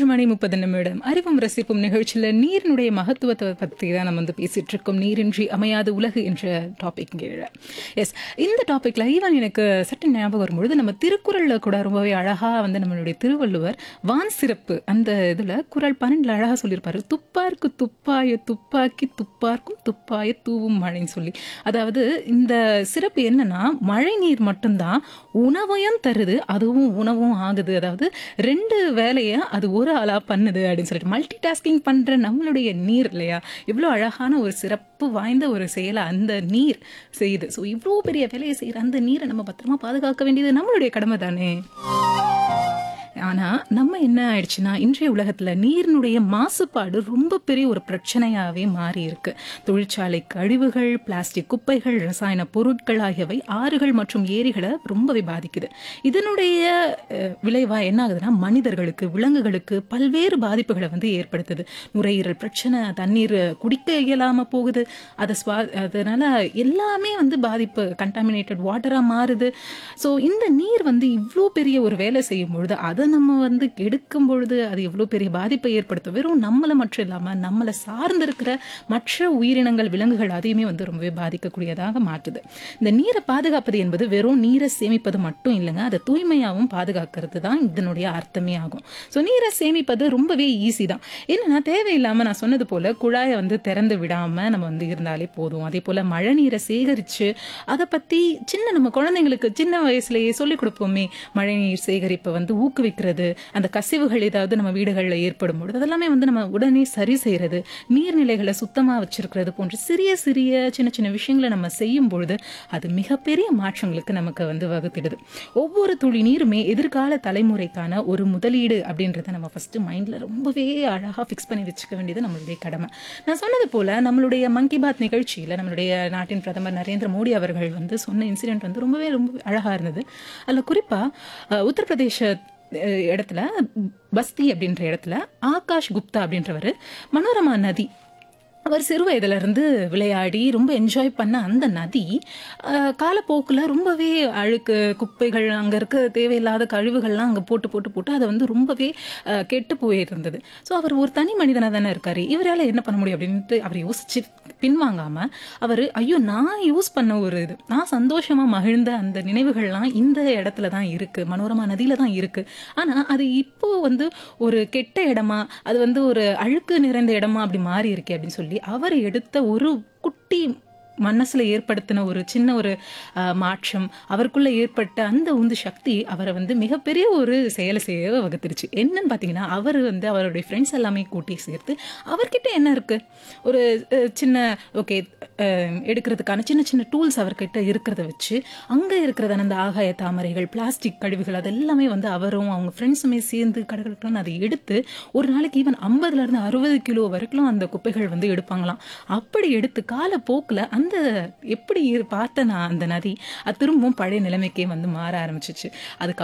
மூன்று மணி முப்பது நிமிடம் அறிவும் ரசிப்பும் நிகழ்ச்சியில் நீரினுடைய மகத்துவத்தை பற்றி தான் நம்ம வந்து பேசிட்டு இருக்கோம் நீரின்றி அமையாத உலகு என்ற டாபிக் கீழே எஸ் இந்த டாபிக்ல ஈவன் எனக்கு சட்ட ஞாபகம் வரும்பொழுது நம்ம திருக்குறள்ல கூட ரொம்பவே அழகா வந்து நம்மளுடைய திருவள்ளுவர் வான் சிறப்பு அந்த இதுல குறள் பன்னெண்டுல அழகா சொல்லியிருப்பாரு துப்பார்க்கு துப்பாய துப்பாக்கி துப்பார்க்கும் துப்பாய தூவும் மழைன்னு சொல்லி அதாவது இந்த சிறப்பு என்னன்னா மழை நீர் மட்டும்தான் உணவையும் தருது அதுவும் உணவும் ஆகுது அதாவது ரெண்டு வேலையை அது ஒரு ஆளா பண்ணுது அப்படின்னு சொல்லிட்டு மல்டி டாஸ்கிங் பண்ற நம்மளுடைய நீர் இல்லையா இவ்வளோ அழகான ஒரு சிறப்பு வாய்ந்த ஒரு செயலை அந்த நீர் செய்யுது ஸோ இவ்வளோ பெரிய வேலையை செய்யற அந்த நீரை நம்ம பத்திரமா பாதுகாக்க வேண்டியது நம்மளுடைய கடமை தானே ஆனா நம்ம என்ன ஆயிடுச்சுன்னா இன்றைய உலகத்துல நீரினுடைய மாசுபாடு ரொம்ப பெரிய ஒரு பிரச்சனையாவே மாறி இருக்கு தொழிற்சாலை கழிவுகள் பிளாஸ்டிக் குப்பைகள் ரசாயன பொருட்கள் ஆகியவை ஆறுகள் மற்றும் ஏரிகளை ரொம்பவே பாதிக்குது இதனுடைய அஹ், விளைவா என்ன ஆகுதுன்னா மனிதர்களுக்கு விலங்குகளுக்கு பல்வேறு பாதிப்புகளை வந்து ஏற்படுத்துது நுரையீரல் பிரச்சனை தண்ணீர் குடிக்க இயலாம போகுது அதை ஸ்வா அதனால எல்லாமே வந்து பாதிப்பு கண்டாமினேட்டட் வாட்டரா மாறுது ஸோ இந்த நீர் வந்து இவ்வளோ பெரிய ஒரு வேலை செய்யும் பொழுது அதை நம்ம வந்து கெடுக்கும் பொழுது அது எவ்வளோ பெரிய பாதிப்பை ஏற்படுத்தும் வெறும் நம்மளை மட்டும் இல்லாமல் நம்மளை சார்ந்து இருக்கிற மற்ற உயிரினங்கள் விலங்குகள் அதையுமே வந்து ரொம்பவே பாதிக்கக்கூடியதாக மாற்றுது இந்த நீரை பாதுகாப்பது என்பது வெறும் நீரை சேமிப்பது மட்டும் இல்லைங்க அதை தூய்மையாகவும் பாதுகாக்கிறது தான் இதனுடைய அர்த்தமே ஆகும் ஸோ நீரை சேமிப்பது ரொம்பவே ஈஸி தான் என்னன்னா தேவையில்லாமல் நான் சொன்னது போல குழாயை வந்து திறந்து விடாம நம்ம வந்து இருந்தாலே போதும் அதே போல மழை நீரை சேகரிச்சு அதை பத்தி சின்ன நம்ம குழந்தைங்களுக்கு சின்ன வயசுலயே சொல்லிக் கொடுப்போமே மழை நீர் சேகரிப்பை வந்து ஊக்குவிக்கிறது அந்த கசிவுகள் ஏதாவது நம்ம வீடுகளில் ஏற்படும் பொழுது அதெல்லாமே வந்து நம்ம உடனே சரி செய்யறது நீர்நிலைகளை சுத்தமா வச்சிருக்கிறது போன்ற சிறிய சிறிய சின்ன சின்ன விஷயங்களை நம்ம செய்யும் பொழுது அது மிகப்பெரிய மாற்றங்களுக்கு நமக்கு வந்து வகுத்திடுது ஒவ்வொரு துளி நீருமே எதிர்கால தலைமுறைக்கான ஒரு முதலீடு அப்படின்றத நம்ம ஃபர்ஸ்ட் மைண்ட்ல ரொம்பவே அழகா ஃபிக்ஸ் பண்ணி வச்சுக்க வேண்டியது நம்மளுடைய கடமை நான் சொன்னது போல நம்மளுடைய மங்கி பாத் நிகழ்ச்சியில நம்மளுடைய நாட்டின் பிரதமர் நரேந்திர மோடி அவர்கள் வந்து சொன்ன இன்சிடென்ட் வந்து ரொம்பவே ரொம்ப அழகா இருந்தது அதுல குறிப்பா அஹ், உத்தரப்பிரதேச அஹ், இடத்துல பஸ்தி அப்படின்ற இடத்துல ஆகாஷ் குப்தா அப்படின்றவர் மனோரமா நதி அவர் சிறு வயதுல இருந்து விளையாடி ரொம்ப என்ஜாய் பண்ண அந்த நதி அஹ், காலப்போக்குல ரொம்பவே அழுக்கு குப்பைகள் அங்க இருக்க தேவையில்லாத கழிவுகள்லாம் அங்க போட்டு போட்டு போட்டு அதை வந்து ரொம்பவே அஹ், கெட்டு போயிருந்தது ஸோ அவர் ஒரு தனி மனிதனா தானே இருக்காரு இவரால என்ன பண்ண முடியும் அப்படின்ட்டு அவர் யோசிச்சு பின்வாங்காம அவர் ஐயோ நான் யூஸ் பண்ண ஒரு இது நான் சந்தோஷமா மகிழ்ந்த அந்த நினைவுகள்லாம் இந்த இடத்துல தான் இருக்கு மனோரமா நதியில தான் இருக்கு ஆனா அது இப்போ வந்து ஒரு கெட்ட இடமா அது வந்து ஒரு அழுக்கு நிறைந்த இடமா அப்படி மாறி இருக்கே அப்படின்னு சொல்லி அவர் எடுத்த ஒரு குட்டி மனசுல ஏற்படுத்தின ஒரு சின்ன ஒரு அஹ், மாற்றம் அவருக்குள்ள ஏற்பட்ட அந்த உந்து சக்தி அவரை வந்து மிகப்பெரிய ஒரு செயலை செய்ய வகுத்துருச்சு என்னன்னு பாத்தீங்கன்னா அவர் வந்து அவருடைய ஃப்ரெண்ட்ஸ் எல்லாமே கூட்டி சேர்த்து அவர்கிட்ட என்ன இருக்கு ஒரு அஹ், சின்ன ஓகே எடுக்கிறதுக்கான சின்ன சின்ன டூல்ஸ் அவர்கிட்ட இருக்கிறத வச்சு அங்க இருக்கிறத அந்த ஆகாய தாமரைகள் பிளாஸ்டிக் கழிவுகள் அதெல்லாமே வந்து அவரும் அவங்க ஃப்ரெண்ட்ஸுமே சேர்ந்து கடற்கடன்னு அதை எடுத்து ஒரு நாளைக்கு ஈவன் ஐம்பதுல இருந்து அறுபது கிலோ வரைக்கும் அந்த குப்பைகள் வந்து எடுப்பாங்களாம் அப்படி எடுத்து காலப்போக்குல அந்த எப்படி இரு- பார்த்த நான் அந்த நதி அது திரும்பவும் பழைய நிலைமைக்கே வந்து மாற ஆரம்பிச்சிச்சு அதுக்கு